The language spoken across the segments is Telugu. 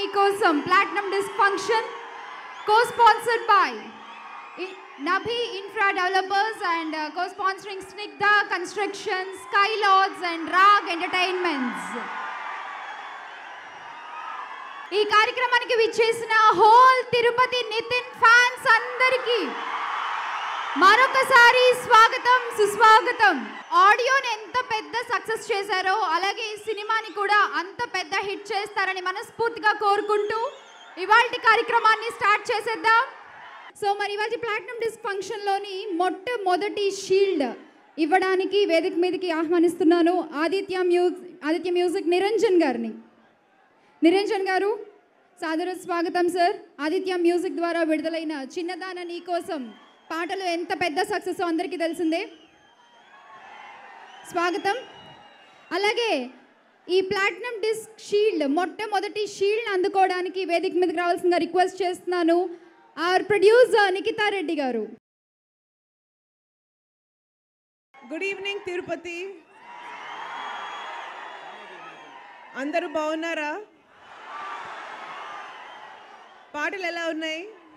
నీకోసం platinum disc function co sponsored by Nabhi infra developers and co sponsoring Snigdha construction sky lads and Raag entertainments ఈ కార్యక్రమానికి విచ్చేసిన హోల్ తిరుపతి నితిన్ ఫ్యాన్స్ అందరికీ మరొకసారి స్వాగతం సుస్వాగతం ఆడియోని ఎంత పెద్ద సక్సెస్ చేశారో అలాగే ఈ సినిమాని కూడా అంత పెద్ద హిట్ చేస్తారని మనస్ఫూర్తిగా కోరుకుంటూ ఇవాళ కార్యక్రమాన్ని స్టార్ట్ చేసేద్దాం సో మరి ఇవాళ ప్లాటినం డిస్క్ ఫంక్షన్లోని మొట్టమొదటి షీల్డ్ ఇవ్వడానికి వేదిక మీదకి ఆహ్వానిస్తున్నాను ఆదిత్య మ్యూజ్ ఆదిత్య మ్యూజిక్ నిరంజన్ గారిని నిరంజన్ గారు సాదర స్వాగతం సార్ ఆదిత్య మ్యూజిక్ ద్వారా విడుదలైన చిన్నదాన నీకోసం పాటలు ఎంత పెద్ద సక్సెస్ అందరికీ తెలిసిందే స్వాగతం అలాగే ఈ ప్లాటినం డిస్క్ షీల్డ్ మొట్టమొదటి షీల్డ్ అందుకోవడానికి వేదిక మీదకి రావాల్సిందిగా రిక్వెస్ట్ చేస్తున్నాను ఆర్ ప్రొడ్యూసర్ నిఖితా రెడ్డి గారు గుడ్ ఈవినింగ్ తిరుపతి అందరూ బాగున్నారా పాటలు ఎలా ఉన్నాయి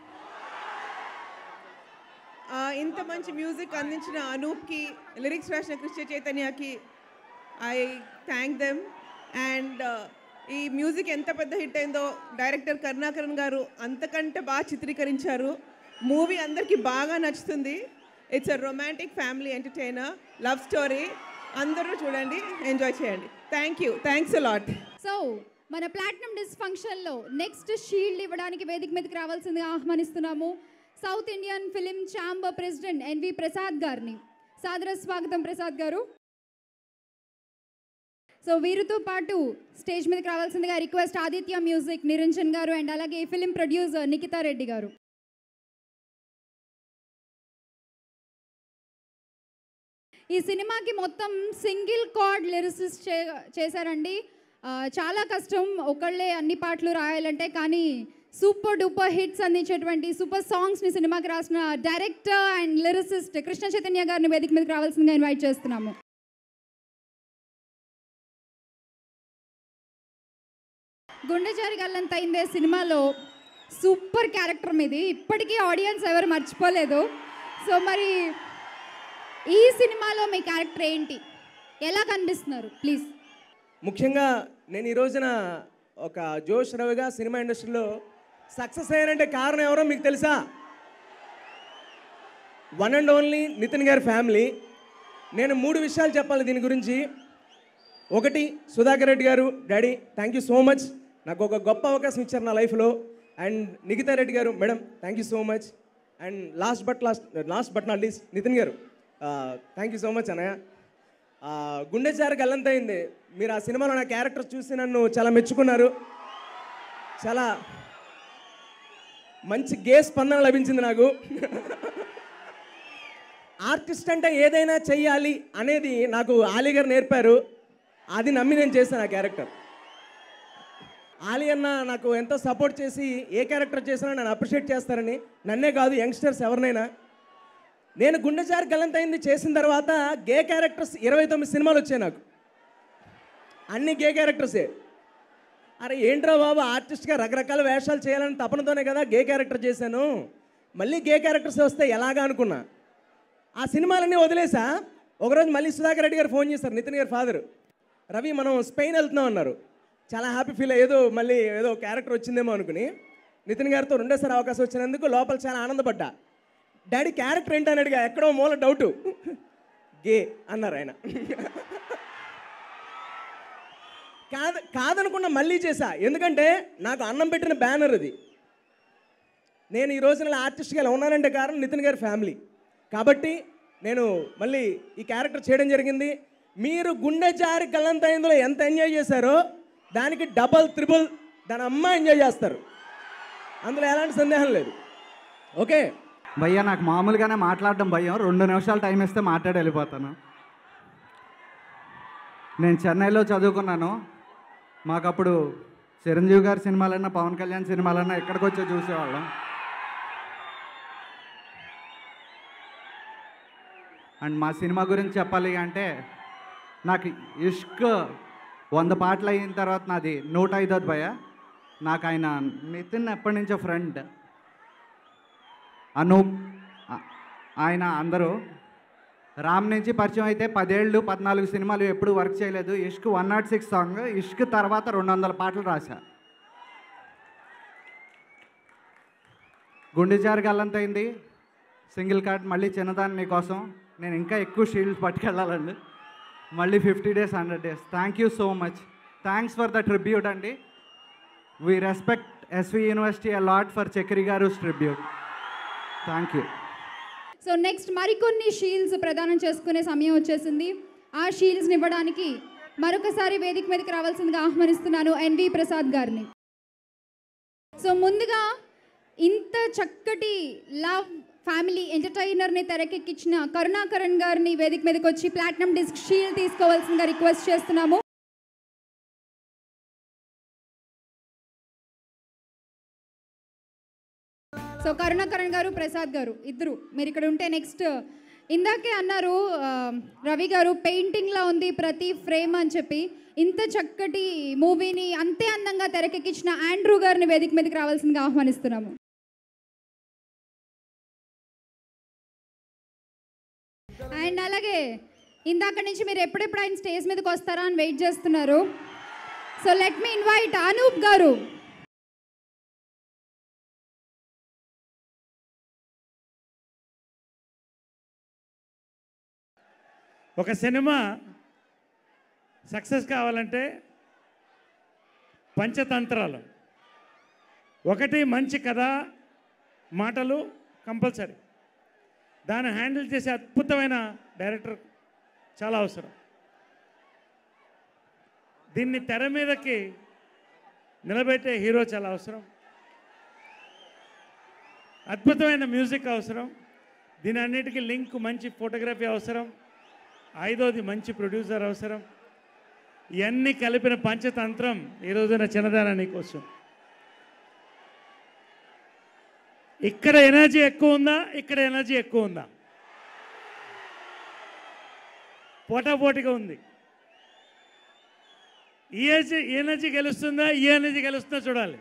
ఆ, ఇంత మంచి మ్యూజిక్ అందించిన అనూప్కి లిరిక్స్ రాసిన కృష్ణ చైతన్యకి ఐ థ్యాంక్ దెమ్ అండ్ ఈ మ్యూజిక్ ఎంత పెద్ద హిట్ అయిందో డైరెక్టర్ కరుణాకరన్ గారు అంతకంటే బాగా చిత్రీకరించారు మూవీ అందరికీ బాగా నచ్చుతుంది it's a romantic family entertainer love story అందరూ చూడండి ఎంజాయ్ చేయండి thank you thanks lot so మన ప్లాటినం డిస్ ఫంక్షన్లో నెక్స్ట్ షీల్డ్ ఇవ్వడానికి వేదిక మీదకి రావాల్సిందిగా ఆహ్వానిస్తున్నాము south Indian film chamber president N V Prasad గారిని సాదర స్వాగతం ప్రసాద్ గారు సో వీరితో పాటు స్టేజ్ మీదకి రావాల్సిందిగా రిక్వెస్ట్ ఆదిత్య మ్యూజిక్ నిరంజన్ గారు అండ్ అలాగే ఫిలిం ప్రొడ్యూసర్ నిఖితా రెడ్డి గారు ఈ సినిమాకి మొత్తం సింగిల్ కార్డ్ లిరిసిస్ చే చేశారండి ఆ, చాలా కష్టం ఒకళ్ళే అన్ని పాటలు రాయాలంటే కానీ సూపర్ డూపర్ హిట్స్ అందించేటువంటి సూపర్ సాంగ్స్ని సినిమాకి రాసిన director and lyricist Krishna Chaitanya గారిని వేదిక మీదకి రావాల్సిందిగా ఇన్వైట్ చేస్తున్నాము గుండె జారి గల్లంతైందే సినిమాలో సూపర్ క్యారెక్టర్ మీది ఇప్పటికీ ఆడియన్స్ ఎవరు మర్చిపోలేదు సో మరి ఈ సినిమాలో మీ క్యారెక్టర్ ఏంటి ఎలా కనిపిస్తున్నారు ప్లీజ్ ముఖ్యంగా నేను ఈ రోజున ఒక జోష్ రవిగా సినిమా ఇండస్ట్రీలో సక్సెస్ అయ్యానంటే కారణం ఎవరో మీకు తెలుసా వన్ అండ్ ఓన్లీ నితిన్ గారి ఫ్యామిలీ నేను మూడు విషయాలు చెప్పాలి దీని గురించి ఒకటి Sudhakar Reddy garu daddy thank you so much నాకు ఒక గొప్ప అవకాశం ఇచ్చారు నా లైఫ్లో and Nikhita Reddy garu madam thank you so much and last but last last but not least Nithin garu thank you so much అన్నయ్య ఆ, గుండె జారి గల్లంతైంది మీరు ఆ సినిమాలో నా క్యారెక్టర్ చూసి నన్ను చాలా మెచ్చుకున్నారు చాలా మంచి గే స్పందన లభించింది నాకు ఆర్టిస్ట్ అంటే ఏదైనా చెయ్యాలి అనేది నాకు ఆలీ గారు నేర్పారు అది నమ్మి నేను చేశాను ఆ క్యారెక్టర్ ఆలీ అన్న నాకు ఎంతో సపోర్ట్ చేసి ఏ క్యారెక్టర్ చేసినా నన్ను అప్రిషియేట్ చేస్తారని నన్నే కాదు యంగ్స్టర్స్ ఎవరినైనా నేను గుండెజారి గల్లంతైంది చేసిన తర్వాత గే క్యారెక్టర్స్ ఇరవై తొమ్మిది సినిమాలు వచ్చాయి నాకు అన్ని గే క్యారెక్టర్సే అరే ఏంట్రా బాబు ఆర్టిస్ట్గా రకరకాల వేషాలు చేయాలని తపనతోనే కదా గే క్యారెక్టర్ చేశాను మళ్ళీ గే క్యారెక్టర్స్ వస్తే ఎలాగా అనుకున్నా ఆ సినిమాలన్నీ వదిలేసా ఒకరోజు మళ్ళీ సుధాకర్ రెడ్డి గారు ఫోన్ చేశారు నితిన్ గారి ఫాదర్ రవి మనం స్పెయిన్ వెళ్తున్నాం అన్నారు చాలా హ్యాపీ ఫీల్ ఏదో మళ్ళీ ఏదో క్యారెక్టర్ వచ్చిందేమో అనుకుని నితిన్ గారితో రెండోసారి అవకాశం వచ్చినందుకు లోపల చాలా ఆనందపడ్డా డాడీ క్యారెక్టర్ ఏంటని అడిగా ఎక్కడో మూల డౌటు గే అన్నారు ఆయన కాదు కాదనుకున్న మళ్ళీ చేశా ఎందుకంటే నాకు అన్నం పెట్టిన బ్యానర్ అది నేను ఈ రోజున ఇలా ఆర్టిస్ట్గా ఇలా ఉన్నానంటే కారణం నితిన్ గారి ఫ్యామిలీ కాబట్టి నేను మళ్ళీ ఈ క్యారెక్టర్ చేయడం జరిగింది మీరు గుండె జారి గల్లంతైందులో ఎంత ఎంజాయ్ చేశారో దానికి డబల్ త్రిబుల్ దాని అమ్మ ఎంజాయ్ చేస్తారు అందులో ఎలాంటి సందేహం లేదు ఓకే భయ్యా నాకు మామూలుగానే మాట్లాడడం భయం రెండు నిమిషాలు టైం ఇస్తే మాట్లాడి వెళ్ళిపోతాను నేను చెన్నైలో చదువుకున్నాను మాకు అప్పుడు చిరంజీవి గారి సినిమాలన్నా పవన్ కళ్యాణ్ సినిమాలన్నా ఎక్కడికి వచ్చి చూసేవాళ్ళం అండ్ మా సినిమా గురించి చెప్పాలి అంటే నాకు ఇష్క్ వంద పాటలు అయిన తర్వాత నాది నూట ఐదోది భయ నాకు ఆయన నితిన్ ఎప్పటి నుంచో ఫ్రెండ్ అనూప్ ఆ- ఆయన అందరూ రామ్ నుంచి పరిచయం అయితే పదేళ్ళు పద్నాలుగు సినిమాలు ఎప్పుడు వర్క్ చేయలేదు Ishq one nought six song Ishq తర్వాత రెండు వందల పాటలు రాశా గుండె జారి గల్లంతైంది సింగిల్ కార్డ్ మళ్ళీ చిన్నదాన్ని మీకోసం నేను ఇంకా ఎక్కువ షీల్డ్స్ పట్టుకెళ్ళాలండి మళ్ళీ fifty days hundred days thank you so much thanks for the tribute అండి we respect SV university a lot for Chakri గారు tribute thank you so next మరికొన్ని షీల్డ్స్ ప్రదానం చేసుకునే సమయం వచ్చేసింది ఆ షీల్డ్స్ని ఇవ్వడానికి మరొకసారి వేదిక మీదకి రావాల్సిందిగా ఆహ్వానిస్తున్నాను ఎన్వి ప్రసాద్ గారిని సో ముందుగా ఇంత చక్కటి లవ్ ఫ్యామిలీ ఎంటర్టైనర్ని తెరకెక్కించిన కరుణాకరణ్ గారిని వేదిక మీదకి వచ్చి ప్లాటినం డిస్క్ షీల్డ్ తీసుకోవాల్సిందిగా రిక్వెస్ట్ చేస్తున్నాము సో కరుణాకరణ్ గారు ప్రసాద్ గారు ఇద్దరు మీరు ఇక్కడ ఉంటే నెక్స్ట్ ఇందాకే అన్నారు ఆ, రవి గారు పెయింటింగ్లా ఉంది ప్రతి ఫ్రేమ్ అని చెప్పి ఇంత చక్కటి మూవీని అంతే అందంగా తెరకెక్కించిన ఆండ్రూ గారిని వేదిక మీదకి రావాల్సిందిగా ఆహ్వానిస్తున్నాము అండ్ అలాగే ఇందాక నుంచి మీరు ఎప్పుడెప్పుడు ఆయన స్టేజ్ మీదకి వస్తారా అని వెయిట్ చేస్తున్నారు so let me invite Anoop గారు ఒక సినిమా సక్సెస్ కావాలంటే పంచతంత్రాలు ఒకటి మంచి కథ మాటలు కంపల్సరీ దాన్ని హ్యాండిల్ చేసే అద్భుతమైన డైరెక్టర్ చాలా అవసరం దీన్ని తెర మీదకి నిలబెట్టే హీరో చాలా అవసరం అద్భుతమైన మ్యూజిక్ అవసరం దీని అన్నిటికీ లింక్ మంచి ఫోటోగ్రఫీ అవసరం ఐదోది మంచి ప్రొడ్యూసర్ అవసరం ఇవన్నీ కలిపిన పంచతంత్రం ఈ రోజున చిన్నదానానికి కోసం ఇక్కడ ఎనర్జీ ఎక్కువ ఉందా ఇక్కడ ఎనర్జీ ఎక్కువ ఉందా పోటాపోటీగా ఉంది ఈ ఎనర్జీ ఈ ఎనర్జీ గెలుస్తుందా ఈ ఎనర్జీ గెలుస్తుందా చూడాలి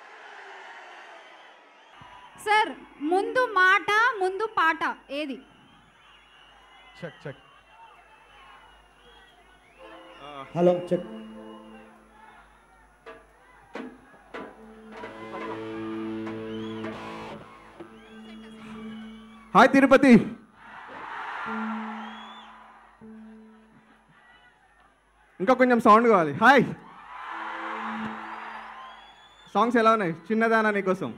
సార్ ముందు మాట ముందు పాట ఏది check check hello check hi Tirupati ఇంకా కొంచెం సౌండ్ కావాలి హాయ్ సాంగ్స్ ఎలా ఉన్నాయి చిన్నదానా నీకోసం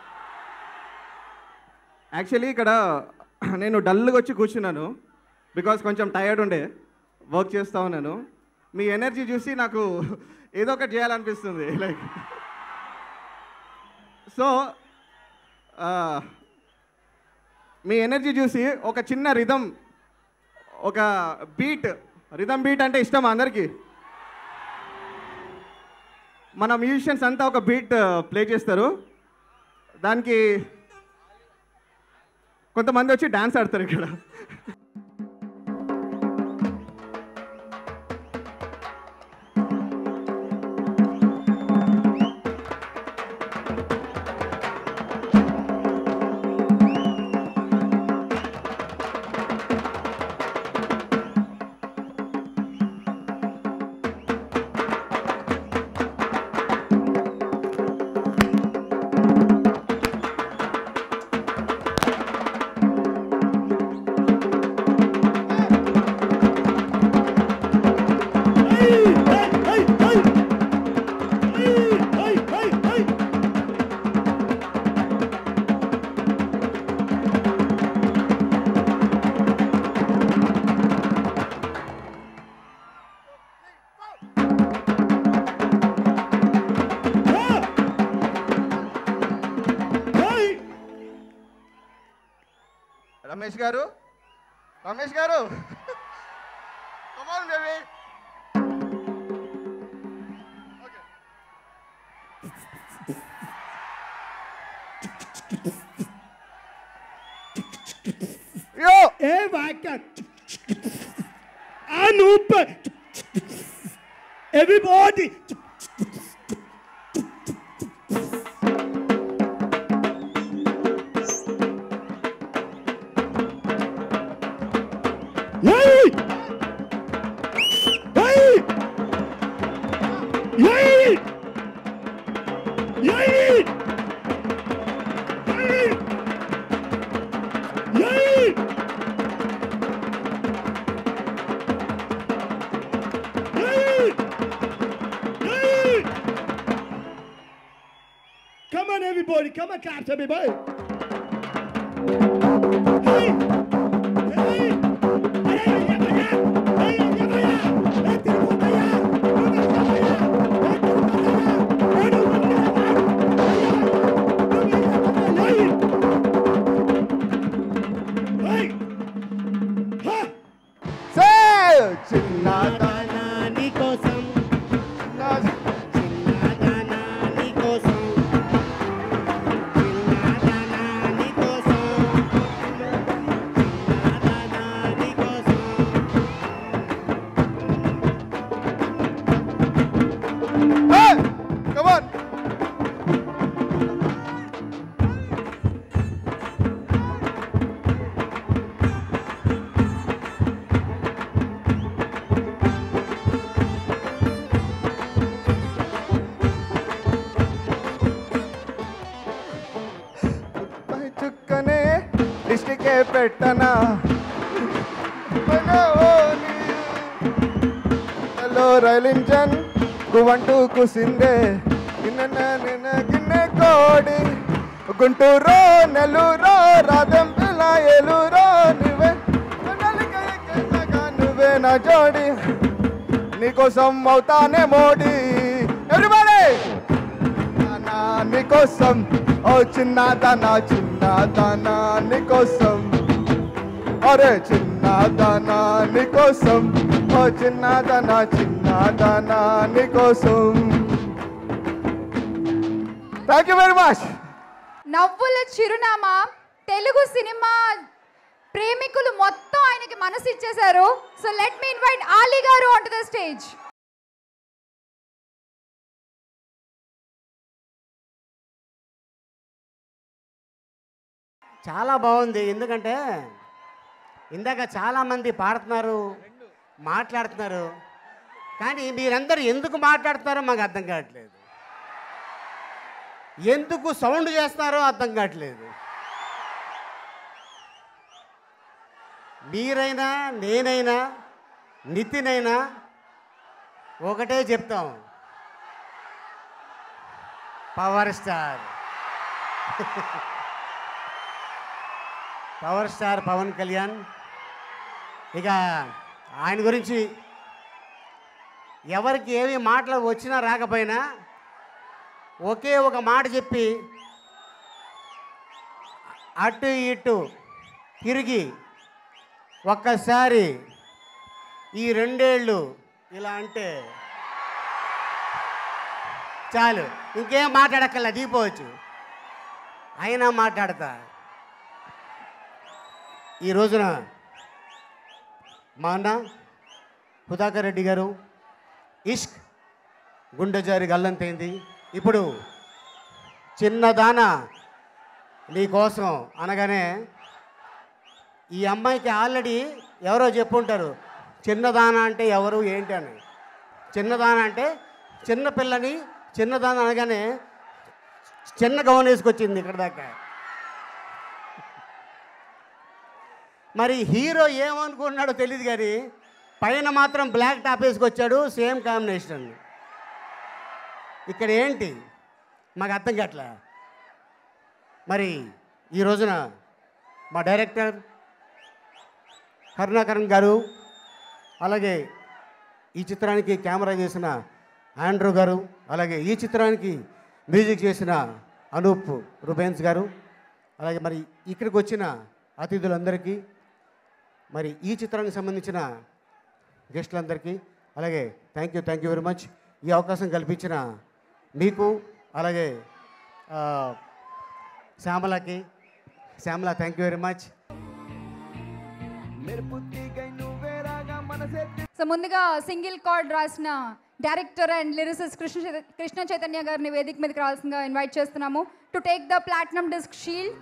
యాక్చువల్లీ ఇక్కడ నేను డల్గా వచ్చి కూర్చున్నాను బికాస్ కొంచెం టైర్డ్ ఉండే వర్క్ చేస్తూ ఉన్నాను మీ ఎనర్జీ చూసి నాకు ఏదో ఒకటి చేయాలనిపిస్తుంది లైక్ సో మీ ఎనర్జీ చూసి ఒక చిన్న రిధం ఒక బీట్ రిధం బీట్ అంటే ఇష్టం అందరికీ మన మ్యూజిషియన్స్ అంతా ఒక బీట్ ప్లే చేస్తారు దానికి కొంతమంది వచ్చి డాన్స్ ఆడతారు ఇక్కడ రమేష్ గారు రమేష్ గారు కమాన్ బేబీ యో ఏ వాక్య Anoop everybody Come on, everybody. Come on, clap, everybody. Hey! Hey! Hey, yeah, yeah. Hey, yeah, yeah. Hey, tirupunta ya. Una sama ya. Hey, tirupunta ya. Hey, tirupunta ya. Hey! Hey! Ha! చిన్నదానా నీకోసం చిన్నదానా నీకోసం చిన్నదానా నీకోసం చిన్నదానా నీకోసం Come on. పై చుక్కనే దిష్టికే పెట్టనా హలో రైల్ ఇంజన్ గువంటూ కుసిందే నిన్న నిన్న గిన్నె కోడి గుంటూరు నెల్లూరు రాధం పిల్ల ఏలూరు నువ్వే నువ్వే నా జోడి నీకోసం అవుతానే మోడీ ఎవ్రీబడి దానా నీకోసం ఓ చిన్న దానా చిన్న దానా నీకోసం అరే చిన్న దానా నీకోసం ఓ చిన్న దానా చిన్న దానా నీకోసం థ్యాంక్ యూ వెరీ మచ్ నవ్వుల చిరునామా తెలుగు సినిమా ప్రేమికులు మొత్తం ఆయనకి మనసు ఇచ్చేశారు so let me invite Ali గారు ఆన్ టు ద స్టేజ్ చాలా బాగుంది ఎందుకంటే ఇందాక చాలామంది పాడుతున్నారు మాట్లాడుతున్నారు కానీ మీరందరూ ఎందుకు మాట్లాడుతున్నారో మాకు అర్థం కావట్లేదు ఎందుకు సౌండ్ చేస్తున్నారో అర్థం కావట్లేదు మీరైనా నేనైనా నితినైనా ఒకటే చెప్తాం power star power star Pawan Kalyan ఇక ఆయన గురించి ఎవరికి ఏమి మాటలు వచ్చినా రాకపోయినా ఒకే ఒక మాట చెప్పి అటు ఇటు తిరిగి ఒక్కసారి ఈ రెండేళ్ళు ఇలా అంటే చాలు ఇంకేం మాట్లాడక్కర్లే దిగిపోవచ్చు అయినా మాట్లాడతా ఈ రోజున మా అన్న సుధాకర్ రెడ్డి గారు ఇష్క్ గుండెజారి గల్లంతైంది ఇప్పుడు చిన్నదాన నీకోసం అనగానే ఈ అమ్మాయికి ఆల్రెడీ ఎవరో చెప్పుంటారు చిన్నదాన అంటే ఎవరు ఏంటి అని చిన్నదాన అంటే చిన్న పిల్లని చిన్నదాన అనగానే చిన్న గౌన్ వేసుకొచ్చింది ఇక్కడ దాకా మరి హీరో ఏమనుకున్నాడో తెలియదు కానీ పైన మాత్రం బ్లాక్ టాప్ వేసుకొచ్చాడు సేమ్ కాంబినేషన్ ఇక్కడ ఏంటి మాకు అర్థం కావట్లే మరి ఈ రోజున మా డైరెక్టర్ కరుణాకరణ్ గారు అలాగే ఈ చిత్రానికి కెమెరా చేసిన ఆండ్రూ గారు అలాగే ఈ చిత్రానికి మ్యూజిక్ చేసిన అనూప్ రుబెన్స్ గారు అలాగే మరి ఇక్కడికి వచ్చిన అతిథులందరికీ మరి ఈ చిత్రానికి సంబంధించిన గెస్టులందరికీ అలాగే thank you thank you very much ఈ అవకాశం కల్పించిన మీకు అలాగే ఆ, శ్యామలకి Shyamala thank you very much so ముందుగా సింగిల్ కార్డ్ రాసిన డైరెక్టర్ అండ్ లిరిసిస్ కృష్ణ చైత- కృష్ణ చైతన్య గారిని వేదిక మీదకి రావాల్సిందిగా ఇన్వైట్ చేస్తున్నాము to take the platinum disc shield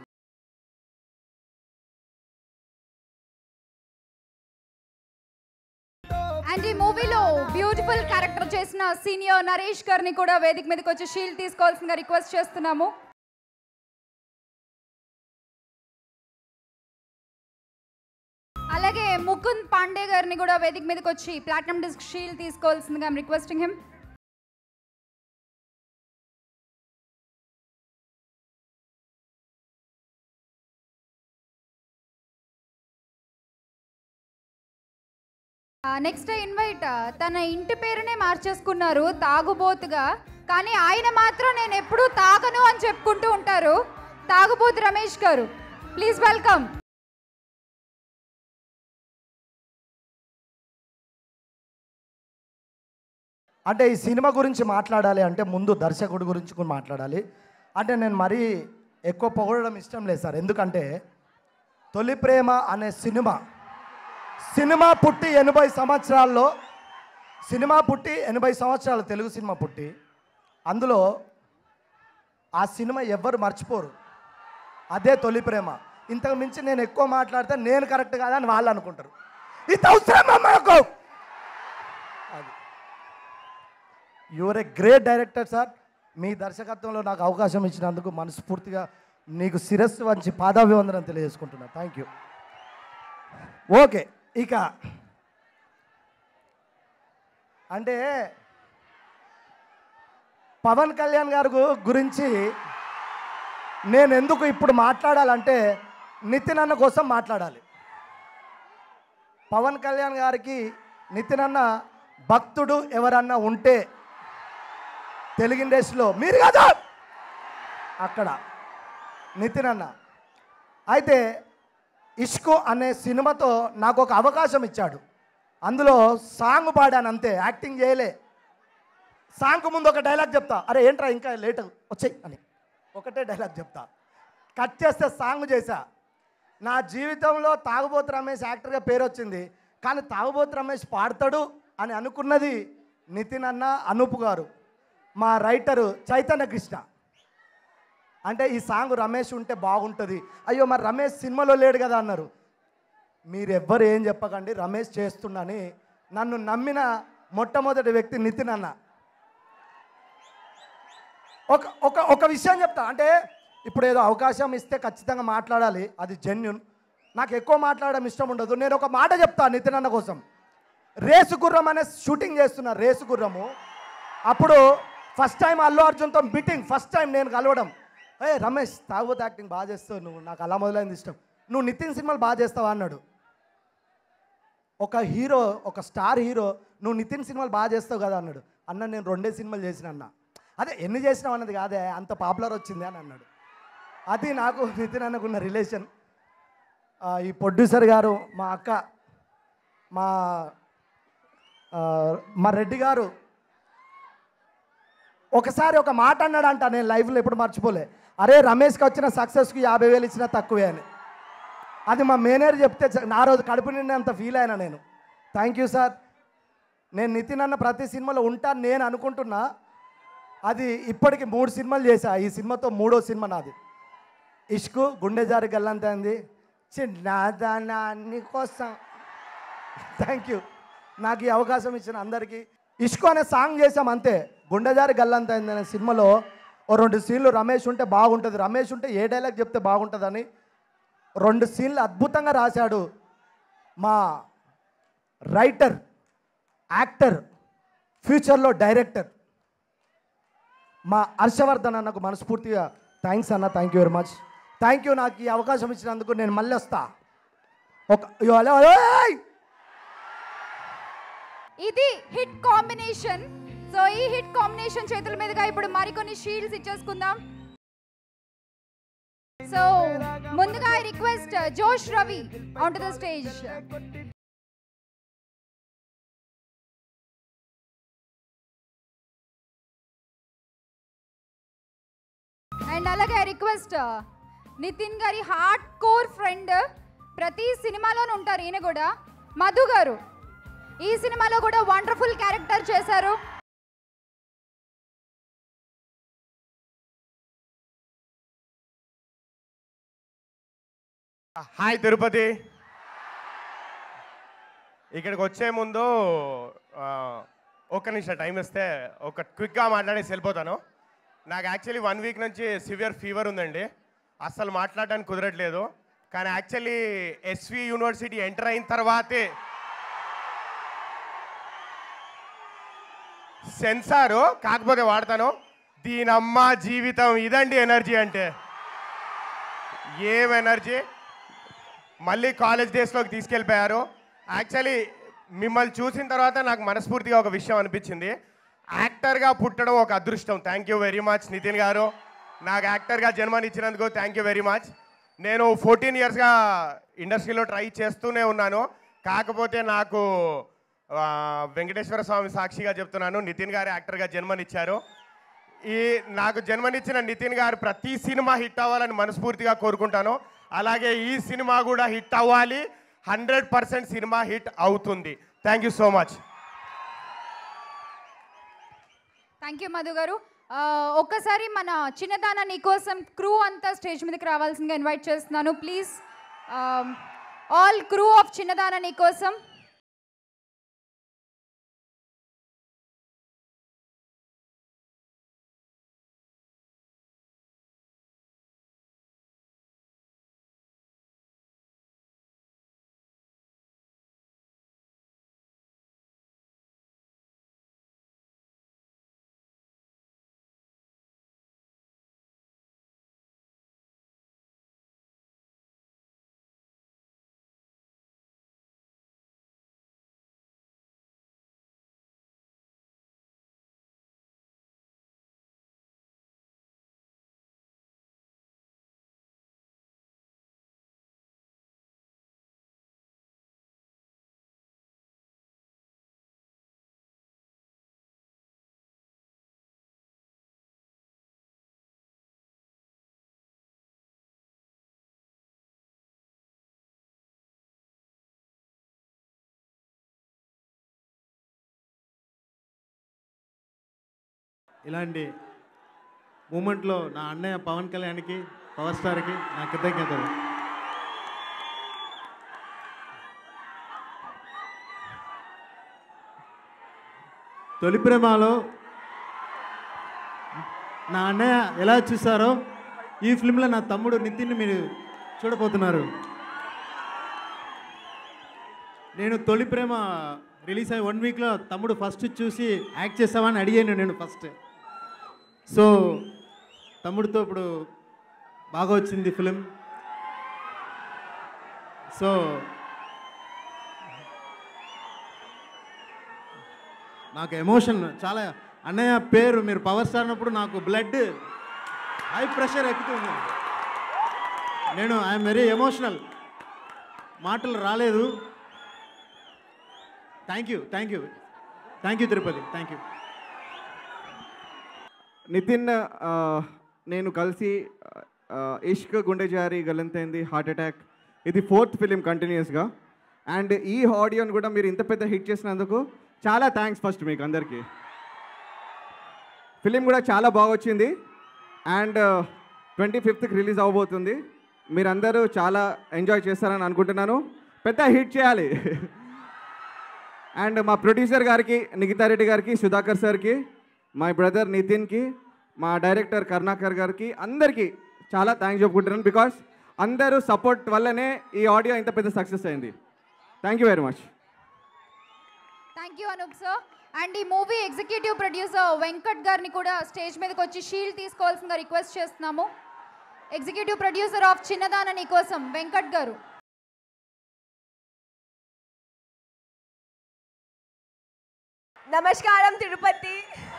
and ఈ మూవీలో బ్యూటిఫుల్ క్యారెక్టర్ చేసిన సీనియర్ నరేష్ గారిని కూడా వేదిక మీదకి వచ్చి షీల్డ్ తీసుకోవాల్సిందిగా రిక్వెస్ట్ చేస్తున్నాము అలాగే ముకుంద్ పాండే గారిని కూడా వేదిక మీదకి వచ్చి ప్లాటినం డిస్క్ షీల్డ్ తీసుకోవాల్సిందిగా రిక్వెస్టింగ్ హిమ్ నెక్స్ట్ ఇన్వైట్ తన ఇంటి పేరునే మార్చేసుకున్నారు తాగుబోతుగా కానీ ఆయన మాత్రం నేను ఎప్పుడూ తాగను అని చెప్పుకుంటూ ఉంటారు తాగుబోతు రమేష్ గారు ప్లీజ్ వెల్కమ్ అంటే ఈ సినిమా గురించి మాట్లాడాలి అంటే ముందు దర్శకుడి గురించి కూడా మాట్లాడాలి అంటే నేను మరీ ఎక్కువ పొగడడం ఇష్టం లేదు సార్ ఎందుకంటే తొలి ప్రేమ అనే సినిమా సినిమా పుట్టి ఎనభై సంవత్సరాల్లో సినిమా పుట్టి ఎనభై సంవత్సరాలు తెలుగు సినిమా పుట్టి అందులో ఆ సినిమా ఎవ్వరు మర్చిపోరు అదే తొలి ప్రేమ ఇంతకు మించి నేను ఎక్కువ మాట్లాడితే నేను కరెక్ట్ కాదని వాళ్ళు అనుకుంటారు ఇది అవసరమా మాకు అది you're a great director sir మీ దర్శకత్వంలో నాకు అవకాశం ఇచ్చినందుకు మనస్ఫూర్తిగా నీకు శిరస్సు వంచి పాదాభివందనం తెలియజేసుకుంటున్నా థ్యాంక్ యూ ఓకే ఇక అంటే పవన్ కళ్యాణ్ గారి గు- గురించి నేను ఎందుకు ఇప్పుడు మాట్లాడాలంటే నితిన్ అన్న కోసం మాట్లాడాలి పవన్ కళ్యాణ్ గారికి నితిన్ అన్న భక్తుడు ఎవరన్నా ఉంటే తెలుగు ఇండస్ట్రీలో మీరు కదా అక్కడ నితిన్ అన్న అయితే ఇష్కో అనే సినిమాతో నాకు ఒక అవకాశం ఇచ్చాడు అందులో సాంగ్ పాడాను అంతే యాక్టింగ్ చేయలే సాంగ్ ముందు ఒక డైలాగ్ చెప్తా అరే ఏంట్రా ఇంకా లేట్ వచ్చాయి అని ఒకటే డైలాగ్ చెప్తా కట్ చేస్తే సాంగ్ చేశా నా జీవితంలో తాగుబోతు రమేష్ యాక్టర్గా పేరు వచ్చింది కానీ తాగుబోతు రమేష్ పాడతాడు అని అనుకున్నది నితిన్ అన్న అనూప్ గారు మా రైటరు చైతన్య కృష్ణ అంటే ఈ సాంగ్ రమేష్ ఉంటే బాగుంటుంది అయ్యో మరి రమేష్ సినిమాలో లేడు కదా అన్నారు మీరు ఎవ్వరు ఏం చెప్పకండి రమేష్ చేస్తున్నాని నన్ను నమ్మిన మొట్టమొదటి వ్యక్తి నితిన్ అన్న ఒక ఒక ఒక విషయం చెప్తా అంటే ఇప్పుడు ఏదో అవకాశం ఇస్తే ఖచ్చితంగా మాట్లాడాలి అది జెన్యున్ నాకు ఎక్కువ మాట్లాడడం ఇష్టం ఉండదు నేను ఒక మాట చెప్తా నితిన్ అన్న కోసం రేసు గుర్రం అనే షూటింగ్ చేస్తున్నా రేసు గుర్రము అప్పుడు ఫస్ట్ టైం అల్లు అర్జున్తో మీటింగ్ ఫస్ట్ టైం నేను కలవడం ఏ రమేష్ తాగుబోతు యాక్టింగ్ బాగా చేస్తావు నువ్వు నాకు అలా మొదలైంది ఇష్టం నువ్వు నితిన్ సినిమాలు బాగా చేస్తావా అన్నాడు ఒక హీరో ఒక స్టార్ హీరో నువ్వు నితిన్ సినిమాలు బాగా చేస్తావు కదా అన్నాడు అన్న నేను రెండే సినిమాలు చేసిన అన్న అదే ఎన్ని చేసినావు అన్నది కాదే అంత పాపులర్ వచ్చింది అని అన్నాడు అది నాకు నితిన్ అన్నకున్న రిలేషన్ ఆ, ఈ ప్రొడ్యూసర్ గారు మా అక్క మా ఆ, మా రెడ్డి గారు ఒకసారి ఒక మాట అన్నాడంట నేను లైవ్లో ఎప్పుడు మర్చిపోలే అరే రమేష్కి వచ్చిన సక్సెస్కి యాభై వేలు ఇచ్చినా తక్కువే అని అది మా మేనేజర్ చెప్తే చ- నా రోజు కడుపు నిండి అంత ఫీల్ అయినా నేను థ్యాంక్ యూ సార్ నేను నితిన్ అన్న ప్రతి సినిమాలో ఉంటాను నేను అనుకుంటున్నా అది ఇప్పటికి మూడు సినిమాలు చేశా ఈ సినిమాతో మూడో సినిమా నాది ఇష్కు గుండె జారి గల్లంతైంది చిన్నదాన్ని కోసం థ్యాంక్ యూ నాకు ఈ అవకాశం ఇచ్చిన అందరికీ ఇష్కు అనే సాంగ్ చేసాం అంతే గుండెజారి గల్లంతైంది అనే సినిమాలో ఓ రెండు సీన్లు రమేష్ ఉంటే బాగుంటుంది రమేష్ ఉంటే ఏ డైలాగ్ చెప్తే బాగుంటుందని రెండు సీన్లు అద్భుతంగా రాశాడు మా రైటర్ యాక్టర్ ఫ్యూచర్లో డైరెక్టర్ మా హర్షవర్ధన్ అన్నకు మనస్ఫూర్తిగా థ్యాంక్స్ అన్న thank you very much thank you నాకు ఈ అవకాశం ఇచ్చినందుకు నేను మళ్ళీ వస్తా ఒక అయ్యో, హలో హలో ఏయ్! ఇది హిట్ కాంబినేషన్ సో ఈ హిట్ కాంబినేషన్ చేతుల మీదుగా ఇప్పుడు మరికొన్ని షీల్డ్స్ ఇచ్చేసుకుందాం సో ముందుగా I request Josh Ravi on to the stage and అలాగే ఐ రిక్వెస్ట్ నితిన్ గారి హార్డ్ కోర్ ఫ్రెండ్ ప్రతి సినిమాలోనూ ఉంటారు ఈయన కూడా మధు గారు ఈ సినిమాలో కూడా వండర్ఫుల్ క్యారెక్టర్ చేశారు హాయ్ తిరుపతి ఇక్కడికి వచ్చే ముందు ఆ, ఒక్క నిమిషం టైం ఇస్తే ఒక క్విక్గా మాట్లాడేసి వెళ్ళిపోతాను నాకు యాక్చువల్లీ వన్ వీక్ నుంచి సివియర్ ఫీవర్ ఉందండి అస్సలు మాట్లాడడానికి కుదరట్లేదు కానీ యాక్చువల్లీ ఎస్వి యూనివర్సిటీ ఎంటర్ అయిన తర్వాతే సెన్సారు కాకపోతే వాడతాను దీనమ్మ జీవితం ఇదండి ఎనర్జీ అంటే ఏం ఎనర్జీ మళ్ళీ కాలేజ్ డేస్లోకి తీసుకెళ్ళిపోయారు యాక్చువల్లీ మిమ్మల్ని చూసిన తర్వాత నాకు మనస్ఫూర్తిగా ఒక విషయం అనిపించింది యాక్టర్గా పుట్టడం ఒక అదృష్టం thank you very much Nitin గారు నాకు యాక్టర్గా జన్మనిచ్చినందుకు థ్యాంక్ యూ వెరీ మచ్ నేను ఫోర్టీన్ ఇయర్స్గా ఇండస్ట్రీలో ట్రై చేస్తూనే ఉన్నాను కాకపోతే నాకు ఆ, వెంకటేశ్వర స్వామి సాక్షిగా చెప్తున్నాను నితిన్ గారు యాక్టర్గా జన్మనిచ్చారు ఈ నాకు జన్మనిచ్చిన నితిన్ గారు ప్రతి సినిమా హిట్ అవ్వాలని మనస్ఫూర్తిగా కోరుకుంటాను అలాగే ఈ సినిమా కూడా హిట్ అవ్వాలి హండ్రెడ్ పర్సెంట్ సినిమా హిట్ అవుతుంది thank you so much thank you Madhu గారు ఆ, ఒక్కసారి మన చిన్నదాన నీకోసం క్రూ అంతా స్టేజ్ మీదకి రావాల్సిందిగా ఇన్వైట్ చేస్తున్నాను ప్లీజ్ ఆల్ క్రూ ఆఫ్ చిన్నదాన నీకోసం ఇలాంటి మూమెంట్లో నా అన్నయ్య పవన్ కళ్యాణ్కి పవర్ స్టార్కి నా కృతజ్ఞతలు తొలి ప్రేమలో నా అన్నయ్య ఎలా చూసారో ఈ ఫిల్మ్లో నా తమ్ముడు నితిన్ మీరు చూడబోతున్నారు నేను తొలి ప్రేమ రిలీజ్ అయ్యి వన్ వీక్లో తమ్ముడు ఫస్ట్ చూసి యాక్ట్ చేస్తావని అడిగాను నేను ఫస్ట్ సో తమ్ముడితో ఇప్పుడు బాగా వచ్చింది ఫిలిం సో నాకు ఎమోషన్ చాలా అన్నయ్య పేరు మీరు పవర్ స్టార్ అన్నప్పుడు నాకు బ్లడ్ హై ప్రెషర్ ఎక్కుతుంది నేను ఐఎమ్ వెరీ ఎమోషనల్ మాటలు రాలేదు thank you thank you thank you Tirupati thank you Nitin ఆ, నేను కలిసి ఆ, ఇష్క్ గుండె జారి గలంతైంది హార్ట్ అటాక్ ఇది ఫోర్త్ ఫిలిం కంటిన్యూస్గా అండ్ ఈ ఆడియోని కూడా మీరు ఇంత పెద్ద హిట్ చేసినందుకు చాలా థ్యాంక్స్ ఫస్ట్ మీకు అందరికీ ఫిలిం కూడా చాలా బాగా వచ్చింది అండ్ ట్వంటీ ఫిఫ్త్కి రిలీజ్ అవ్వబోతుంది మీరందరూ చాలా ఎంజాయ్ చేస్తారని అనుకుంటున్నాను పెద్ద హిట్ చేయాలి అండ్ మా ప్రొడ్యూసర్ గారికి నిఖితా రెడ్డి గారికి సుధాకర్ సార్కి మా బ్రదర్ నితిన్కి మా డైరెక్టర్ కరుణాకర్ గారికి అందరికీ చాలా థ్యాంక్స్ చెప్పుకుంటున్నాను బికాస్ అందరూ సపోర్ట్ వల్లనే ఈ ఆడియో ఇంత పెద్ద సక్సెస్ అయింది thank you very much thank you Anoop sir and ఈ మూవీ ఎగ్జిక్యూటివ్ ప్రొడ్యూసర్ వెంకట్ గారిని కూడా స్టేజ్ మీదకి వచ్చి షీల్డ్ తీసుకోవాల్సిందిగా రిక్వెస్ట్ చేస్తున్నాము ఎగ్జిక్యూటివ్ ప్రొడ్యూసర్ ఆఫ్ చిన్నదాన నీకోసం వెంకట్ గారు నమస్కారం తిరుపతి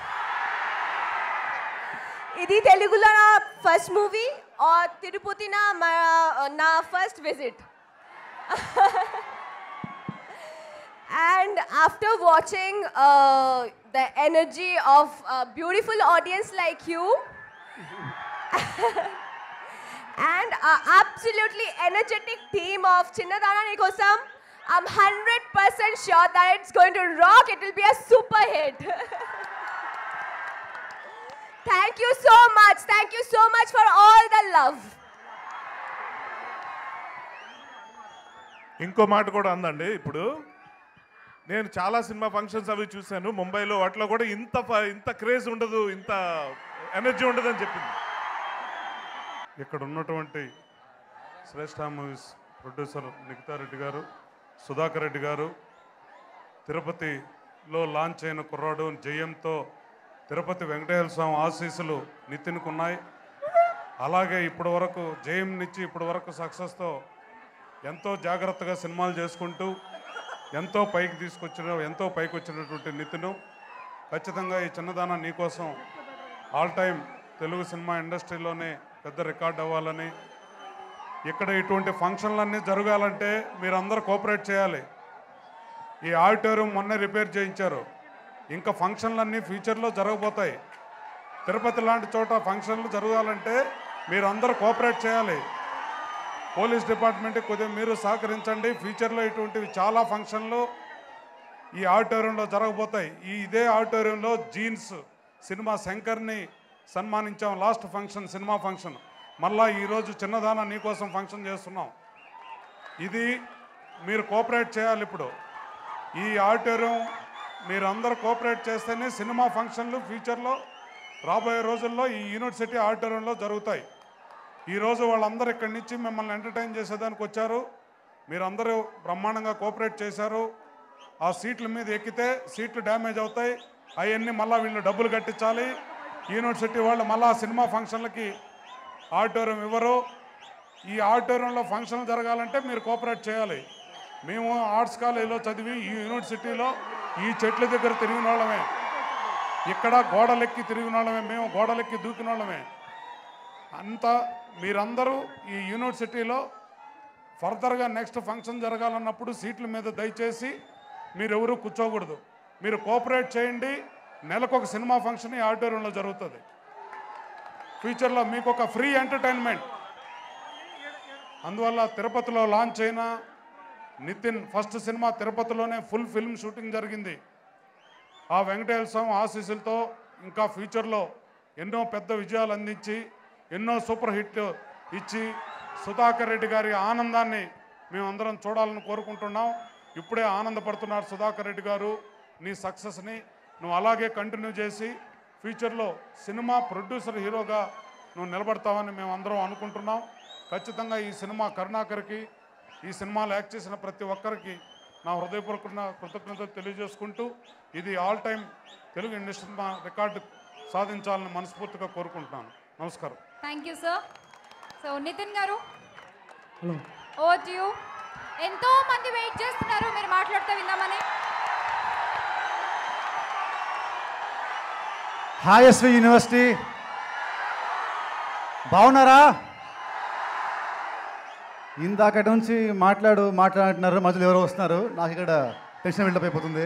ఇది తెలుగులో నా ఫస్ట్ మూవీ ఆర్ తిరుపతి నా మా- నా first visit and after watching uh, the energy of a beautiful audience like you and a absolutely energetic team of Chinnadana Nikosam, I'm 100% sure that it's going to rock. It will be a super hit. Thank you so much. Thank you so much for all the love. ఇంకో మాట కూడా అందండి ఇప్పుడు నేను చాలా సినిమా ఫంక్షన్స్ అవి చూశాను ముంబైలో వాటిలో కూడా ఇంత ఫ- ఇంత క్రేజ్ ఉండదు ఇంత ఎనర్జీ ఉండదు అని చెప్పింది ఇక్కడ ఉన్నటువంటి శ్రేష్ఠ మూవీస్ ప్రొడ్యూసర్ నిఖితా రెడ్డి గారు సుధాకర్ రెడ్డి గారు తిరుపతిలో లాంచ్ అయిన కుర్రాడు జయంతో తిరుపతి వెంకటేశ్వర స్వామి ఆశీస్సులు నితిన్కు ఉన్నాయి అలాగే ఇప్పటి వరకు జయం నుంచి ఇప్పటి వరకు సక్సెస్తో ఎంతో జాగ్రత్తగా సినిమాలు చేసుకుంటూ ఎంతో పైకి తీసుకొచ్చిన ఎంతో పైకి వచ్చినటువంటి నితిన్ ఖచ్చితంగా ఈ Chinnadana Neekosam all time Telugu cinema ఇండస్ట్రీలోనే పెద్ద రికార్డ్ అవ్వాలని ఇక్కడ ఇటువంటి ఫంక్షన్లన్నీ జరగాలంటే మీరందరూ కోఆపరేట్ చేయాలి ఈ ఆడిటోరియం మొన్నే రిపేర్ చేయించారు ఇంకా ఫంక్షన్లన్నీ ఫ్యూచర్లో జరగబోతాయి తిరుపతి లాంటి చోట ఫంక్షన్లు జరగాలంటే మీరు అందరూ కోఆపరేట్ చేయాలి పోలీస్ డిపార్ట్మెంట్కి కొద్దిగా మీరు సహకరించండి ఫ్యూచర్లో ఇటువంటివి చాలా ఫంక్షన్లు ఈ ఆడిటోరియంలో జరగబోతాయి ఈ ఇదే ఆడిటోరియంలో జీన్స్ సినిమా శంకర్ని సన్మానించాం లాస్ట్ ఫంక్షన్ సినిమా ఫంక్షన్ మళ్ళా ఈరోజు చిన్నదాన నీకోసం ఫంక్షన్ చేస్తున్నాం ఇది మీరు కోఆపరేట్ చేయాలి ఇప్పుడు ఈ ఆడిటోరియం మీరు అందరూ కోఆపరేట్ చేస్తేనే సినిమా ఫంక్షన్లు ఫ్యూచర్లో రాబోయే రోజుల్లో ఈ యూనివర్సిటీ ఆడిటోరియంలో జరుగుతాయి ఈరోజు వాళ్ళందరూ ఇక్కడి నుంచి మిమ్మల్ని ఎంటర్టైన్ చేసేదానికి వచ్చారు మీరందరూ బ్రహ్మాండంగా కోఆపరేట్ చేశారు ఆ సీట్ల మీద ఎక్కితే సీట్లు డ్యామేజ్ అవుతాయి అవన్నీ మళ్ళీ వీళ్ళు డబ్బులు కట్టించాలి యూనివర్సిటీ వాళ్ళు మళ్ళీ ఆ సినిమా ఫంక్షన్లకి ఆడిటోరియం ఇవ్వరు ఈ ఆడిటోరియంలో ఫంక్షన్లు జరగాలంటే మీరు కోఆపరేట్ చేయాలి మేము ఆర్ట్స్ కాలేజీలో చదివి ఈ యూనివర్సిటీలో ఈ చెట్ల దగ్గర తిరిగిన వాళ్ళమే ఇక్కడ గోడలెక్కి తిరిగిన వాళ్ళమే మేము గోడలెక్కి దూకిన వాళ్ళమే అంతా మీరందరూ ఈ యూనివర్సిటీలో ఫర్దర్గా నెక్స్ట్ ఫంక్షన్ జరగాలన్నప్పుడు సీట్ల మీద దయచేసి మీరెవరూ కూర్చోకూడదు మీరు కోఆపరేట్ చేయండి నెలకు ఒక సినిమా ఫంక్షన్ ఈ ఆడిటోరియంలో జరుగుతుంది ఫ్యూచర్లో మీకు ఒక ఫ్రీ ఎంటర్టైన్మెంట్ అందువల్ల తిరుపతిలో లాంచ్ అయిన నితిన్ ఫస్ట్ సినిమా తిరుపతిలోనే ఫుల్ ఫిల్మ్ షూటింగ్ జరిగింది ఆ వెంకటేశ్వర స్వామి ఆశీస్సులతో ఇంకా ఫ్యూచర్లో ఎన్నో పెద్ద విజయాలు అందించి ఎన్నో సూపర్ హిట్ ఇచ్చి సుధాకర్ రెడ్డి గారి ఆనందాన్ని మేమందరం చూడాలని కోరుకుంటున్నాం ఇప్పుడే ఆనందపడుతున్నారు సుధాకర్ రెడ్డి గారు నీ సక్సెస్ని నువ్వు అలాగే కంటిన్యూ చేసి ఫ్యూచర్లో సినిమా ప్రొడ్యూసర్ హీరోగా నువ్వు నిలబడతావని మేము అందరం అనుకుంటున్నాం ఖచ్చితంగా ఈ సినిమా కరుణాకర్కి ఈ సినిమాలో యాక్ట్ చేసిన ప్రతి ఒక్కరికి నా హృదయపూర్వక కృతజ్ఞతలు తెలియజేసుకుంటూ ఇది ఆల్ టైం తెలుగు ఇండస్ట్రీ మా రికార్డు సాధించాలని మనస్ఫూర్తిగా కోరుకుంటున్నాను నమస్కారం thank you sir so Nitin గారు హలో ఓ యూ ఎంతో మంది వెయిట్ చేస్తున్నారు మీరు మాట్లాడితే విందామని హాయ్ ఎస్వి యూనివర్సిటీ బాగున్నారా ఇందాకటి నుంచి మాట్లాడు మాట్లాడుతున్నారు మధ్యలో ఎవరో వస్తున్నారు నాకు ఇక్కడ టెన్షన్ బిల్డప్ అయిపోతుంది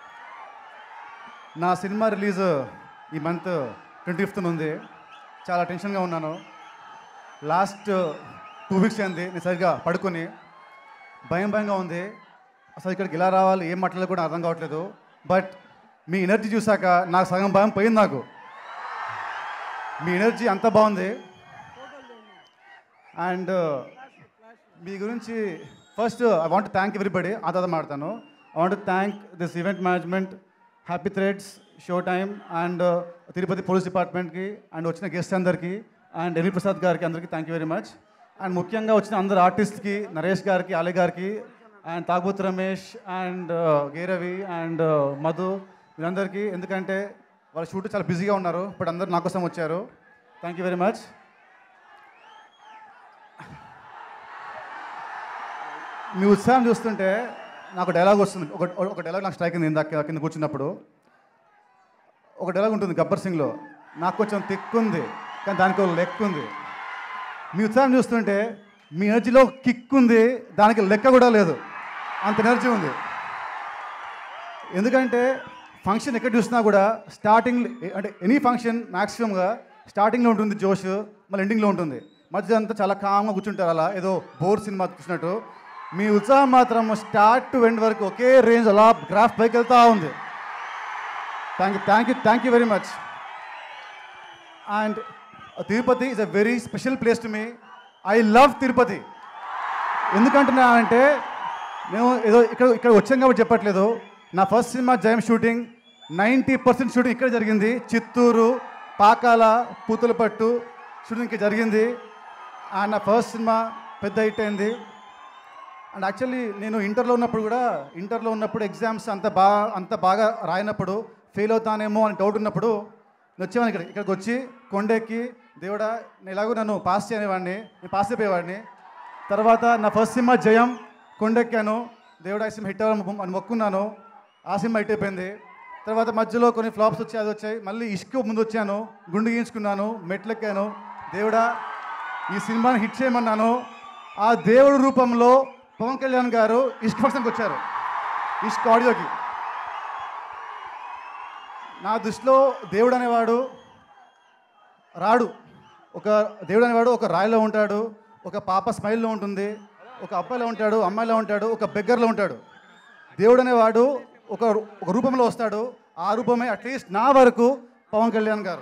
నా సినిమా రిలీజ్ ఈ మంత్ ట్వంటీ ఫిఫ్త్ ఉంది చాలా టెన్షన్గా ఉన్నాను లాస్ట్ టూ వీక్స్ అయింది నేను సరిగ్గా పడుకొని భయం భయంగా ఉంది అసలు ఇక్కడికి ఎలా రావాలి ఏం మాట్లాడాలో కూడా అర్థం కావట్లేదు బట్ మీ ఎనర్జీ చూసాక నాకు సగం భయం పోయింది నాకు మీ ఎనర్జీ అంత బాగుంది అండ్ మీ గురించి first I want thank everybody ఆ తర్వాత మాడతాను I want thank this event management happy threads show time and Tirupati police డిపార్ట్మెంట్కి అండ్ వచ్చిన గెస్ట్ అందరికీ అండ్ ఎలి ప్రసాద్ గారికి అందరికీ thank you very much and ముఖ్యంగా వచ్చిన అందరు ఆర్టిస్ట్కి నరేష్ గారికి అలీ గారికి అండ్ తాగుత్ రమేష్ అండ్ గేరవి అండ్ మధు వీళ్ళందరికీ ఎందుకంటే వాళ్ళ షూట్ చాలా బిజీగా ఉన్నారు బట్ అందరు నా కోసం వచ్చారు థ్యాంక్ యూ వెరీ మచ్ మీ ఉత్సాహం చూస్తుంటే నాకు డైలాగ్ వస్తుంది ఒక ఒక డైలాగ్ నాకు స్ట్రైక్ అయింది ఇందాక కింద కూర్చున్నప్పుడు ఒక డైలాగ్ ఉంటుంది గబ్బర్ సింగ్లో నాకు కొంచెం తిక్కుంది కానీ దానికి ఒక లెక్క ఉంది మీ ఉత్సాహం చూస్తుంటే మీ ఎనర్జీలో కిక్ ఉంది దానికి లెక్క కూడా లేదు అంత ఎనర్జీ ఉంది ఎందుకంటే ఫంక్షన్ ఎక్కడ చూసినా కూడా స్టార్టింగ్ అంటే ఎనీ ఫంక్షన్ మ్యాక్సిమంగా స్టార్టింగ్లో ఉంటుంది జోష్ మళ్ళీ ఎండింగ్లో ఉంటుంది మధ్య అంతా చాలా కామ్గా కూర్చుంటారు అలా ఏదో బోర్ సినిమా చూసినట్టు మీ ఉత్సాహం మాత్రం స్టార్ట్ టు ఎండ్ వరకు ఒకే రేంజ్ అలా గ్రాఫ్ పైకి వెళ్తూ ఉంది thank you thank you thank you very much and Tirupati is a very special place to me I love Tirupati ఎందుకంటున్నా అంటే మేము ఏదో ఇక్కడ ఇక్కడ వచ్చాం కాబట్టి చెప్పట్లేదు నా first cinema Jayam shooting ninety percent shooting ఇక్కడ జరిగింది చిత్తూరు పాకాల పూతలపట్టు షూటింగ్ ఇక్కడ జరిగింది అండ్ నా ఫస్ట్ సినిమా పెద్ద హిట్ అయింది అండ్ యాక్చువల్లీ నేను ఇంటర్లో ఉన్నప్పుడు కూడా ఇంటర్లో ఉన్నప్పుడు ఎగ్జామ్స్ అంత బాగా అంత బాగా రాయినప్పుడు ఫెయిల్ అవుతానేమో అని డౌట్ ఉన్నప్పుడు నేను వచ్చేవాడిని ఇక్కడ ఇక్కడికి వచ్చి కొండెక్కి దేవుడా నేను ఎలాగో నన్ను పాస్ చేయనివాడిని నేను పాస్ అయిపోయేవాడిని తర్వాత నా ఫస్ట్ సినిమా జయం కొండెక్కాను దేవుడా ఈ సినిమా హిట్ అవ్వాలని అని మొక్కున్నాను ఆ సినిమా హిట్ అయిపోయింది తర్వాత మధ్యలో కొన్ని ఫ్లాప్స్ వచ్చాయి అది వచ్చాయి మళ్ళీ ఇష్క ముందు వచ్చాను గుండు గీయించుకున్నాను మెట్లెక్కాను దేవుడా ఈ సినిమాని హిట్ చేయమన్నాను ఆ దేవుడు రూపంలో పవన్ కళ్యాణ్ గారు ఇష్క్ ఫంక్షన్కి వచ్చారు ఇష్క్ ఆడియోకి నా దృష్టిలో దేవుడు అనేవాడు రాడు ఒక దేవుడు అనేవాడు ఒక రాయిలో ఉంటాడు ఒక పాప స్మైల్లో ఉంటుంది ఒక అబ్బాయిలో ఉంటాడు అమ్మాయిలో ఉంటాడు ఒక బెగ్గర్లో ఉంటాడు దేవుడు అనేవాడు ఒక ఒక రూపంలో వస్తాడు ఆ రూపమే అట్లీస్ట్ నా వరకు పవన్ కళ్యాణ్ గారు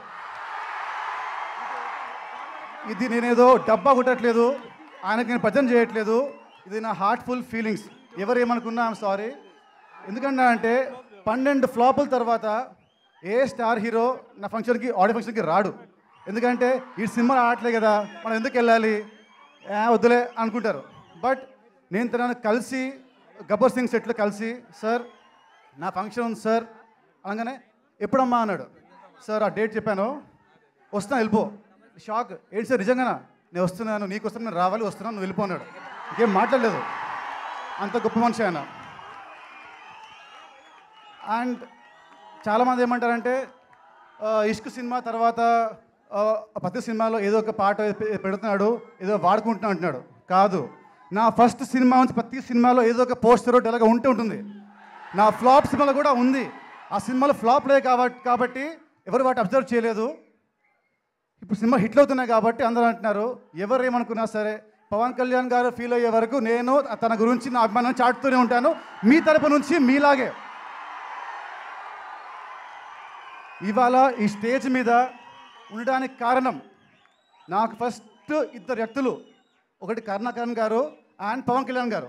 ఇది నేనేదో డబ్బా కొట్టట్లేదు ఆయనకి నేను భజన చేయట్లేదు ఇది నా హార్ట్ఫుల్ ఫీలింగ్స్ ఎవరు ఏమనుకున్నా ఐమ్ సారీ ఎందుకంటే అంటే పన్నెండు ఫ్లాపుల తర్వాత ఏ స్టార్ హీరో నా ఫంక్షన్కి ఆడియో ఫంక్షన్కి రాడు ఎందుకంటే ఈ సినిమా ఆడలే కదా మనం ఎందుకు వెళ్ళాలి ఏ, వద్దులే అనుకుంటారు బట్ నేను తనను కలిసి గబ్బర్ సింగ్ సెట్లో కలిసి సార్ నా ఫంక్షన్ ఉంది సార్ అనగానే ఎప్పుడమ్మా అన్నాడు సార్ ఆ డేట్ చెప్పాను వస్తాను వెళ్ళిపో షాక్ ఏంటి సార్ నిజంగానా నేను వస్తున్నాను నీకు వస్తాను నేను రావాలి వస్తున్నాను నువ్వు వెళ్ళిపో అన్నాడు ఇంకేం మాట్లాడలేదు అంత గొప్ప మనిషి ఆయన అండ్ చాలామంది ఏమంటారంటే ఆ, ఇష్క్ సినిమా తర్వాత ఆ, ప్రతి సినిమాలో ఏదో ఒక పాట పె- పెడుతున్నాడు ఏదో వాడుకుంటున్నా అంటున్నాడు కాదు నా ఫస్ట్ సినిమా నుంచి ప్రతి సినిమాలో ఏదో ఒక పోస్టర్ డైలాగ్ ఉంటే ఉంటుంది నా ఫ్లాప్ సినిమాలో కూడా ఉంది ఆ సినిమాలో ఫ్లాప్ లేదు కాబట్టి కాబట్టి ఎవరు వాటి అబ్జర్వ్ చేయలేదు ఇప్పుడు సినిమా హిట్లు అవుతున్నాయి కాబట్టి అందరూ అంటున్నారు ఎవరు ఏమనుకున్నా సరే పవన్ కళ్యాణ్ గారు ఫీల్ అయ్యే వరకు నేను తన గురించి నా అభిమానం చాటుతూనే ఉంటాను మీ తరపు నుంచి మీలాగే ఇవాళ ఈ స్టేజ్ మీద ఉండడానికి కారణం నాకు ఫస్ట్ ఇద్దరు వ్యక్తులు ఒకటి కరుణాకరణ్ గారు అండ్ పవన్ కళ్యాణ్ గారు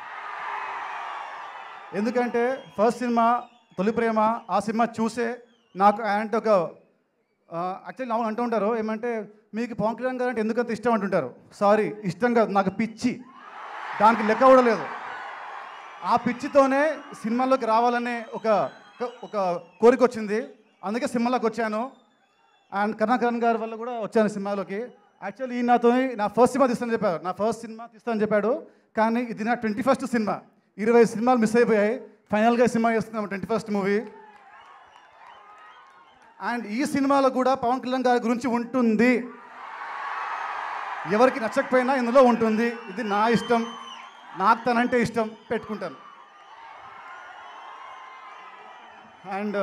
ఎందుకంటే ఫస్ట్ సినిమా తొలి ప్రేమ ఆ సినిమా చూసే నాకు అంటే ఒక యాక్చువల్లీ నా అంటూ ఉంటారు ఏమంటే మీకు పవన్ కళ్యాణ్ గారు అంటే ఎందుకంత ఇష్టం అంటుంటారు సారీ ఇష్టం కాదు నాకు పిచ్చి దానికి లెక్క కూడా లేదు ఆ పిచ్చితోనే సినిమాలోకి రావాలనే ఒక ఒక- ఒక కోరిక వచ్చింది అందుకే సినిమాలోకి వచ్చాను అండ్ కరుణాకరణ్ గారి వల్ల కూడా వచ్చాను సినిమాలోకి యాక్చువల్లీ ఈయన నాతో నా ఫస్ట్ సినిమా తీస్తానని చెప్పారు నా ఫస్ట్ సినిమా తీస్తానని చెప్పాడు కానీ ఇది నా ట్వంటీ ఫస్ట్ సినిమా ఇరవై సినిమాలు మిస్ అయిపోయాయి ఫైనల్గా సినిమా చేస్తున్నాము ట్వంటీ ఫస్ట్ మూవీ అండ్ ఈ సినిమాలో కూడా పవన్ కళ్యాణ్ గారి గురించి ఉంటుంది ఎవరికి నచ్చకపోయినా ఇందులో ఉంటుంది ఇది నా ఇష్టం నాకు తనంటే ఇష్టం పెట్టుకుంటాను అండ్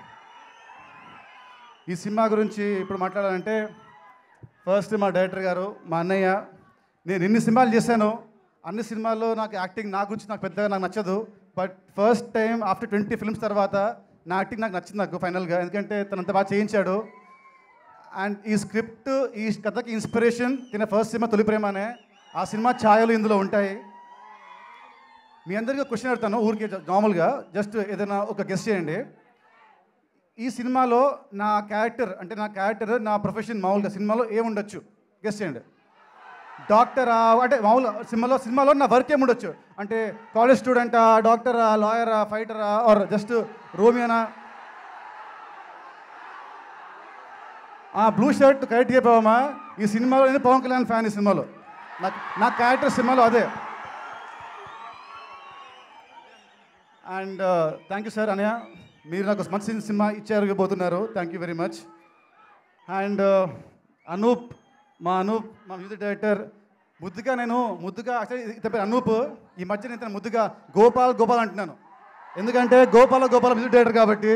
ఈ సినిమా గురించి ఇప్పుడు మాట్లాడాలంటే ఫస్ట్ మా డైరెక్టర్ గారు మా అన్నయ్య నేను ఎన్ని సినిమాలు చేశాను అన్ని సినిమాల్లో నాకు యాక్టింగ్ నా గురించి నాకు పెద్దగా నాకు నచ్చదు but first time after twenty films తర్వాత నా యాక్టింగ్ నాకు నచ్చింది నాకు ఫైనల్గా ఎందుకంటే తనంత బాగా చేయించాడు అండ్ ఈ స్క్రిప్ట్ ఈ కథకి ఇన్స్పిరేషన్ తిన ఫస్ట్ సినిమా తొలి ప్రేమనే ఆ సినిమా ఛాయలు ఇందులో ఉంటాయి మీ అందరికీ క్వశ్చన్ అడుగుతాను ఊరికే నార్మల్గా జస్ట్ ఏదైనా ఒక గెస్ట్ చేయండి ఈ సినిమాలో నా క్యారెక్టర్ అంటే నా క్యారెక్టర్ నా ప్రొఫెషన్ మామూలుగా సినిమాలో ఏముండొచ్చు గెస్ట్ చేయండి డాక్టరా అంటే మామూలు సినిమాలో సినిమాలో నా వర్క్ ఏముండొచ్చు అంటే కాలేజ్ స్టూడెంటా డాక్టరా లాయరా ఫైటరా ఆర్ జస్ట్ రోమియోనా ఆ బ్లూ షర్ట్ కరెక్ట్ చెప్పావమ్మా ఈ సినిమాలో నేను పవన్ కళ్యాణ్ ఫ్యాన్ ఈ సినిమాలో నాకు నా క్యారెక్టర్ సినిమాలో అదే అండ్ థ్యాంక్ యూ సార్ అనయ్య మీరు నాకు మంచి సినిమా ఇచ్చారు పోతున్నారు thank you very much and Anoop మా అనూప్ మా మ్యూజిక్ డైరెక్టర్ ముద్దుగా నేను ముద్దుగా actually ఇతని పేరు అనూప్ ఈ మధ్య నేను ఇతను ముద్దుగా గోపాల్ గోపాల్ అంటున్నాను ఎందుకంటే గోపాల గోపాల మ్యూజిక్ డైరెక్టర్ కాబట్టి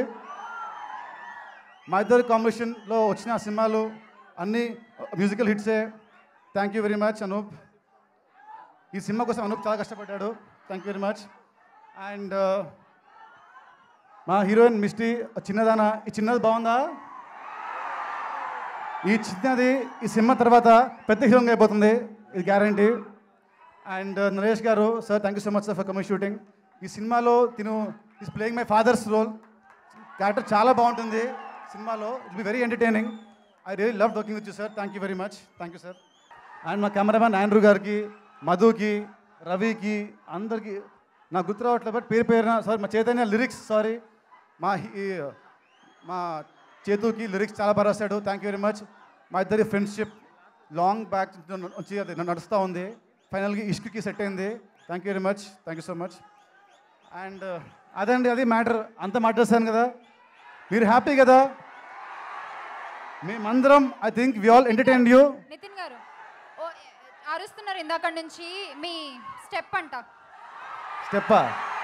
మా ఇద్దరు కాంబినేషన్లో వచ్చిన సినిమాలు అన్నీ మ్యూజికల్ హిట్సే thank you very much Anoop ఈ సినిమా కోసం అనూప్ చాలా కష్టపడ్డాడు thank you very much and మా హీరోయిన్ మిస్టీ చిన్నదానా ఈ చిన్నది బాగుందా ఈ చిన్నది ఈ సినిమా తర్వాత పెద్ద హీరోగా అయిపోతుంది ఇది గ్యారంటీ అండ్ నరేష్ గారు sir thank you so much sir for coming shooting ఈ సినిమాలో తిను is playing my father's role character చాలా బాగుంటుంది సినిమాలో it be very entertaining I really love working with you sir thank you very much thank you sir and మా కెమెరామ్యాన్ ఆండ్రూ గారికి మధుకి రవికి అందరికి నాకు గుర్తు రావట్లేదు బట్ పేరు పేరున సారీ మా చైతన్య లిరిక్స్ సారీ మా హీ- మా చేతుకి లిరిక్స్ చాలా బాగా రాశాడు థ్యాంక్ యూ వెరీ మచ్ మా ఇద్దరి ఫ్రెండ్షిప్ లాంగ్ బ్యాక్ నుంచి అది నడుస్తూ ఉంది ఫైనల్గా ఇష్క్కి సెట్ అయింది thank you very much thank you so much and అదండి అది మ్యాటర్ అంత మాట్లాడేశాను కదా మీరు హ్యాపీ కదా మేమందరం I think we all entertain you Nitin గారు ఓ అరుస్తున్నారు ఇందాక నుంచి మీ స్టెప్ అంట స్టెప్పా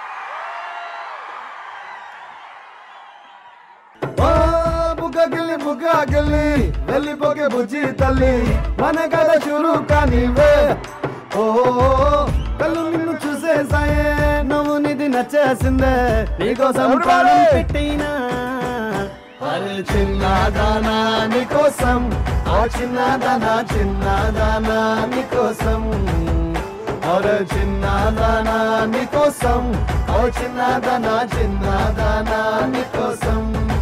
ఓ బుగ్గగిల్లి బుగ్గగిల్లి వెళ్ళిపోకే బుజ్జి తల్లి మన కథ షురు కానివే ఓ కళ్ళు నిన్ను చూసేసాయే నువ్వు నిధి నచ్చేసిందే నీకోసం ప్రాణం పెట్టినా అరే చిన్నదానా నీకోసం ఆ చిన్నదానా చిన్నదానా నీకోసం అరే చిన్నదానా నీకోసం ఓ చిన్నదానా చిన్నదానా నీకోసం